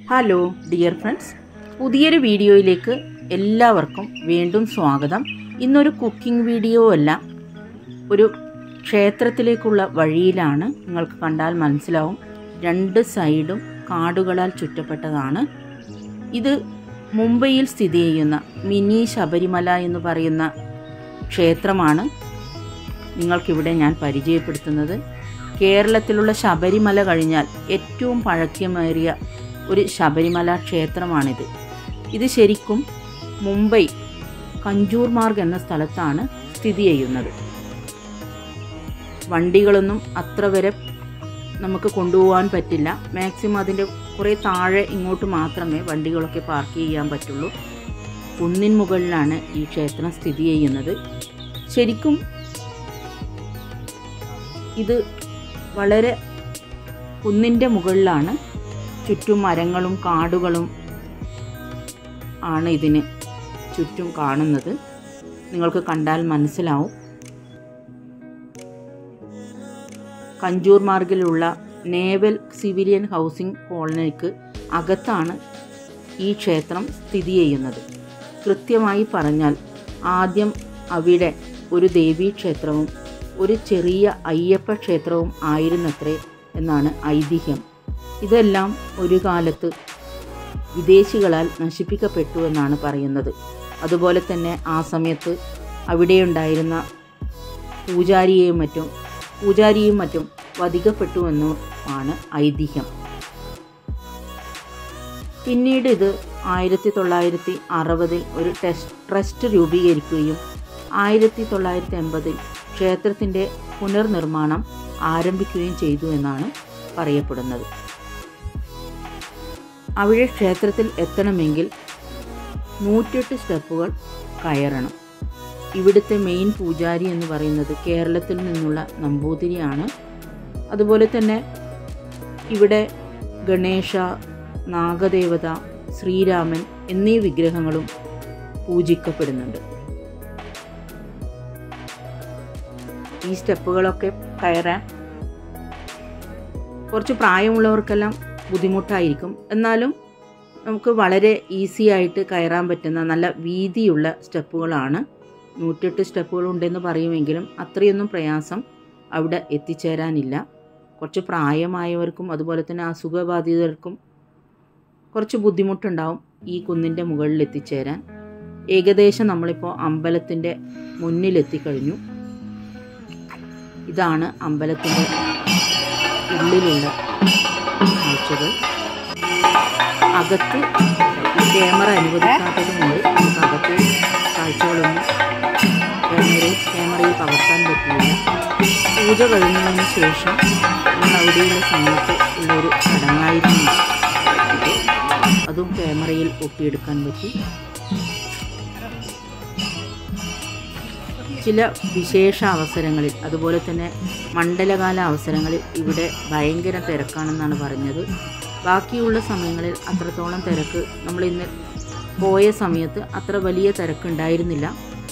hello dear friends പുതിയൊരു വീഡിയോയിലേക്ക് എല്ലാവർക്കും വീണ്ടും സ്വാഗതം ഇന്നൊരു കുക്കിംഗ് വീഡിയോ അല്ല ഒരു ക്ഷേത്രത്തിലേക്കുള്ള വഴിയിലാണ് നിങ്ങൾക്ക് കണ്ടാൽ മനസ്സിലാവും രണ്ട് സൈഡും കാടുകളാൽ ചുറ്റപ്പെട്ടതാണ് ഇത് മുംബൈയിൽ സ്ഥിതി ചെയ്യുന്ന മിനി ശബരിമല എന്ന് പറയുന്ന ക്ഷേത്രമാണ് നിങ്ങൾക്കിവിടെ ഞാൻ പരിചയപ്പെടുത്തുന്നത് കേരളത്തിലുള്ള ശബരിമല കഴിഞ്ഞാൽ ഏറ്റവും പഴക്കമേറിയ ഒരു ശബരിമല ക്ഷേത്രമാണിത് ഇത് ശരിക്കും മുംബൈ കഞ്ചൂർ മാർഗ് എന്ന സ്ഥലത്താണ് സ്ഥിതി ചെയ്യുന്നത് വണ്ടികളൊന്നും അത്ര വരെ നമുക്ക് കൊണ്ടുപോകാൻ പറ്റില്ല മാക്സിമം അതിൻ്റെ കുറേ താഴെ ഇങ്ങോട്ട് മാത്രമേ വണ്ടികളൊക്കെ പാർക്ക് ചെയ്യാൻ പറ്റുള്ളൂ കുന്നിൻ മുകളിലാണ് ഈ ക്ഷേത്രം സ്ഥിതി ചെയ്യുന്നത് ശരിക്കും ഇത് വളരെ കുന്നിൻ്റെ മുകളിലാണ് ചുറ്റും മരങ്ങളും കാടുകളും ആണ് ഇതിന് ചുറ്റും കാണുന്നത് നിങ്ങൾക്ക് കണ്ടാൽ മനസ്സിലാവും കഞ്ചൂർ മാർഗിലുള്ള നേവൽ സിവിലിയൻ ഹൗസിംഗ് കോളനിക്ക് അകത്താണ് ഈ ക്ഷേത്രം സ്ഥിതി ചെയ്യുന്നത് കൃത്യമായി പറഞ്ഞാൽ ആദ്യം അവിടെ ഒരു ദേവീ ക്ഷേത്രവും ഒരു ചെറിയ അയ്യപ്പ ക്ഷേത്രവും ആയിരുന്നത്രേ എന്നാണ് ഐതിഹ്യം ഇതെല്ലാം ഒരു കാലത്ത് വിദേശികളാൽ നശിപ്പിക്കപ്പെട്ടു എന്നാണ് പറയുന്നത് അതുപോലെ തന്നെ ആ സമയത്ത് അവിടെയുണ്ടായിരുന്ന പൂജാരിയെയും മറ്റും പൂജാരിയും മറ്റും വധിക്കപ്പെട്ടു എന്നുമാണ് ഐതിഹ്യം പിന്നീട് ഇത് ആയിരത്തി തൊള്ളായിരത്തി അറുപതിൽ ഒരു ടെസ്റ്റ് ട്രസ്റ്റ് രൂപീകരിക്കുകയും ആയിരത്തി തൊള്ളായിരത്തി എൺപതിൽ ക്ഷേത്രത്തിൻ്റെ പുനർനിർമ്മാണം ആരംഭിക്കുകയും ചെയ്തു എന്നാണ് പറയപ്പെടുന്നത് അവിടെ ക്ഷേത്രത്തിൽ എത്തണമെങ്കിൽ നൂറ്റെട്ട് സ്റ്റെപ്പുകൾ കയറണം ഇവിടുത്തെ മെയിൻ പൂജാരി എന്ന് പറയുന്നത് കേരളത്തിൽ നിന്നുള്ള നമ്പൂതിരിയാണ് അതുപോലെ തന്നെ ഇവിടെ ഗണേശ നാഗദേവത ശ്രീരാമൻ എന്നീ വിഗ്രഹങ്ങളും പൂജിക്കപ്പെടുന്നുണ്ട് ഈ സ്റ്റെപ്പുകളൊക്കെ കയറാൻ കുറച്ച് പ്രായമുള്ളവർക്കെല്ലാം ബുദ്ധിമുട്ടായിരിക്കും എന്നാലും നമുക്ക് വളരെ ഈസി ആയിട്ട് കയറാൻ പറ്റുന്ന നല്ല വീതിയുള്ള സ്റ്റെപ്പുകളാണ് നൂറ്റെട്ട് സ്റ്റെപ്പുകൾ ഉണ്ടെന്ന് പറയുമെങ്കിലും അത്രയൊന്നും പ്രയാസം അവിടെ എത്തിച്ചേരാനില്ല കുറച്ച് പ്രായമായവർക്കും അതുപോലെ തന്നെ അസുഖബാധിതർക്കും കുറച്ച് ബുദ്ധിമുട്ടുണ്ടാവും ഈ കുന്നിൻ്റെ മുകളിൽ എത്തിച്ചേരാൻ ഏകദേശം നമ്മളിപ്പോൾ അമ്പലത്തിൻ്റെ മുന്നിലെത്തിക്കഴിഞ്ഞു ഇതാണ് അമ്പലത്തിൻ്റെ ഉള്ളിലുള്ള കാഴ്ചകൾ അകത്ത് ക്യാമറ അനുവദിക്കാത്തത് കൊണ്ട് നമുക്ക് അകത്ത് കാഴ്ചകളൊന്നും ക്യാമറയിൽ ക്യാമറയിൽ പകർത്താൻ പറ്റില്ല പൂജ കഴിഞ്ഞതിന് ശേഷം നമ്മൾ അവിടെയുള്ള സമയത്ത് ഉള്ളൊരു ചടങ്ങായിരുന്നു ഇത് അതും ക്യാമറയിൽ ഒപ്പിയെടുക്കാൻ പറ്റി ചില വിശേഷ അവസരങ്ങളിൽ അതുപോലെ തന്നെ മണ്ഡലകാല അവസരങ്ങളിൽ ഇവിടെ ഭയങ്കര തിരക്കാണെന്നാണ് പറഞ്ഞത് ബാക്കിയുള്ള സമയങ്ങളിൽ അത്രത്തോളം തിരക്ക് നമ്മൾ ഇന്ന് പോയ സമയത്ത് അത്ര വലിയ തിരക്കുണ്ടായിരുന്നില്ല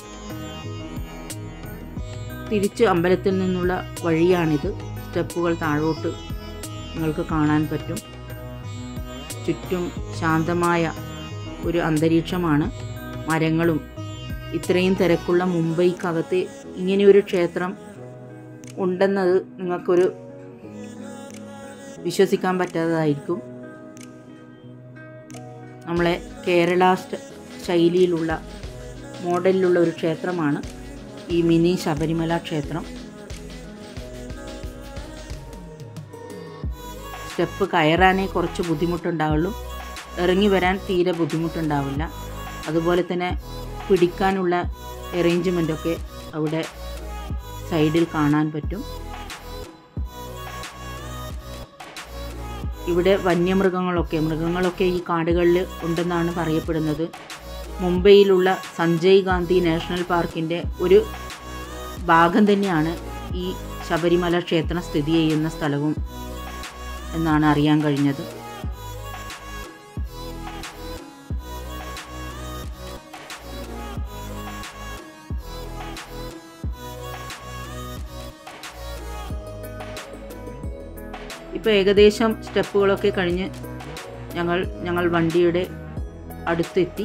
തിരിച്ച് അമ്പലത്തിൽ നിന്നുള്ള വഴിയാണിത് സ്റ്റെപ്പുകൾ താഴോട്ട് നിങ്ങൾക്ക് കാണാൻ പറ്റും ചുറ്റും ശാന്തമായ ഒരു അന്തരീക്ഷമാണ് മരങ്ങളും ഇത്രയും തിരക്കുള്ള മുംബൈക്കകത്ത് ഇങ്ങനെയൊരു ക്ഷേത്രം ഉണ്ടെന്നത് നിങ്ങൾക്കൊരു വിശ്വസിക്കാൻ പറ്റാത്തതായിരിക്കും നമ്മളെ കേരള ശൈലിയിലുള്ള മോഡലിലുള്ള ഒരു ക്ഷേത്രമാണ് ഈ മിനി ശബരിമല ക്ഷേത്രം സ്റ്റെപ്പ് കയറാനേ കുറച്ച് ബുദ്ധിമുട്ടുണ്ടാവുള്ളൂ ഇറങ്ങി വരാൻ തീരെ ബുദ്ധിമുട്ടുണ്ടാവില്ല അതുപോലെ തന്നെ പിടിക്കാനുള്ള അറേഞ്ച്മെൻ്റൊക്കെ അവിടെ സൈഡിൽ കാണാൻ പറ്റും ഇവിടെ വന്യമൃഗങ്ങളൊക്കെ മൃഗങ്ങളൊക്കെ ഈ കാടുകളിൽ ഉണ്ടെന്നാണ് പറയപ്പെടുന്നത് മുംബൈയിലുള്ള സഞ്ജയ് ഗാന്ധി നാഷണൽ പാർക്കിൻ്റെ ഒരു ഭാഗം തന്നെയാണ് ഈ ശബരിമല ക്ഷേത്രം സ്ഥിതി ചെയ്യുന്ന സ്ഥലവും എന്നാണ് അറിയാൻ കഴിഞ്ഞത് ഇപ്പോൾ ഏകദേശം സ്റ്റെപ്പുകളൊക്കെ കഴിഞ്ഞ് ഞങ്ങൾ ഞങ്ങൾ വണ്ടിയുടെ അടുത്തെത്തി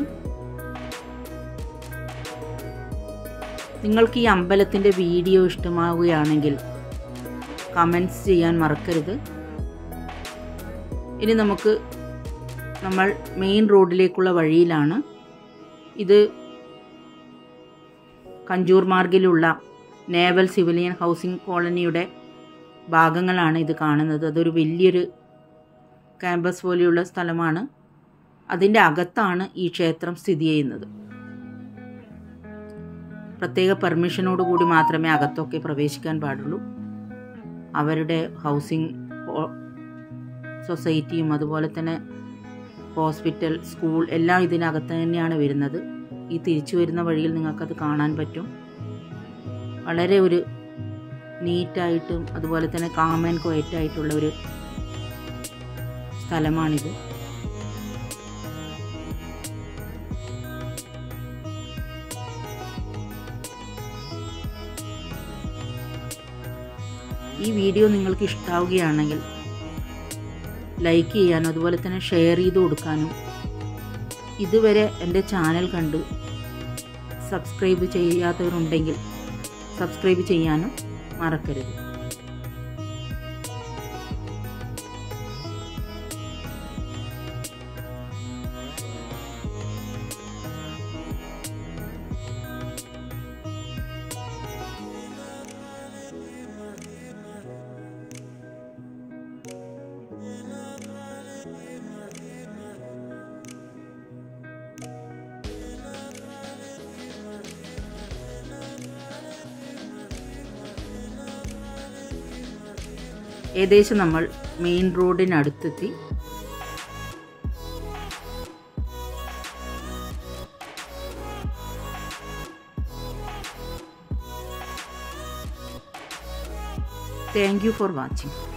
നിങ്ങൾക്ക് ഈ അമ്പലത്തിൻ്റെ വീഡിയോ ഇഷ്ടമാവുകയാണെങ്കിൽ കമൻസ് ചെയ്യാൻ മറക്കരുത് ഇനി നമുക്ക് നമ്മൾ മെയിൻ റോഡിലേക്കുള്ള വഴിയിലാണ് ഇത് കഞ്ചൂർ മാർഗിലുള്ള നേവൽ സിവിലിയൻ ഹൗസിംഗ് കോളനിയുടെ ഭാഗങ്ങളാണ് ഇത് കാണുന്നത് അതൊരു വലിയൊരു ക്യാമ്പസ് പോലെയുള്ള സ്ഥലമാണ് അതിൻ്റെ അകത്താണ് ഈ ക്ഷേത്രം സ്ഥിതി ചെയ്യുന്നത് പ്രത്യേക പെർമിഷനോട് കൂടി മാത്രമേ അകത്തൊക്കെ പ്രവേശിക്കാൻ പാടുള്ളൂ അവരുടെ ഹൗസിംഗ് സൊസൈറ്റിയും അതുപോലെ തന്നെ ഹോസ്പിറ്റൽ സ്കൂൾ എല്ലാം ഇതിനകത്ത് തന്നെയാണ് വരുന്നത് ഈ തിരിച്ചു വരുന്ന വഴിയിൽ നിങ്ങൾക്കത് കാണാൻ പറ്റും വളരെ ഒരു നീറ്റായിട്ടും അതുപോലെ തന്നെ കാം ആൻഡ് ക്വയറ്റായിട്ടുള്ള ഒരു സ്ഥലമാണിത് ഈ വീഡിയോ നിങ്ങൾക്ക് ഇഷ്ടാവുകയാണെങ്കിൽ ലൈക്ക് ചെയ്യാനും അതുപോലെ തന്നെ ഷെയർ ചെയ്ത് കൊടുക്കാനും ഇതുവരെ എൻ്റെ ചാനൽ കണ്ട് സബ്സ്ക്രൈബ് ചെയ്യാത്തവരുണ്ടെങ്കിൽ സബ്സ്ക്രൈബ് ചെയ്യാനും മറക്കരുത് ഏകദേശം നമ്മൾ മെയിൻ റോഡിനടുത്തെത്തി താങ്ക് യു ഫോർ വാച്ചിങ്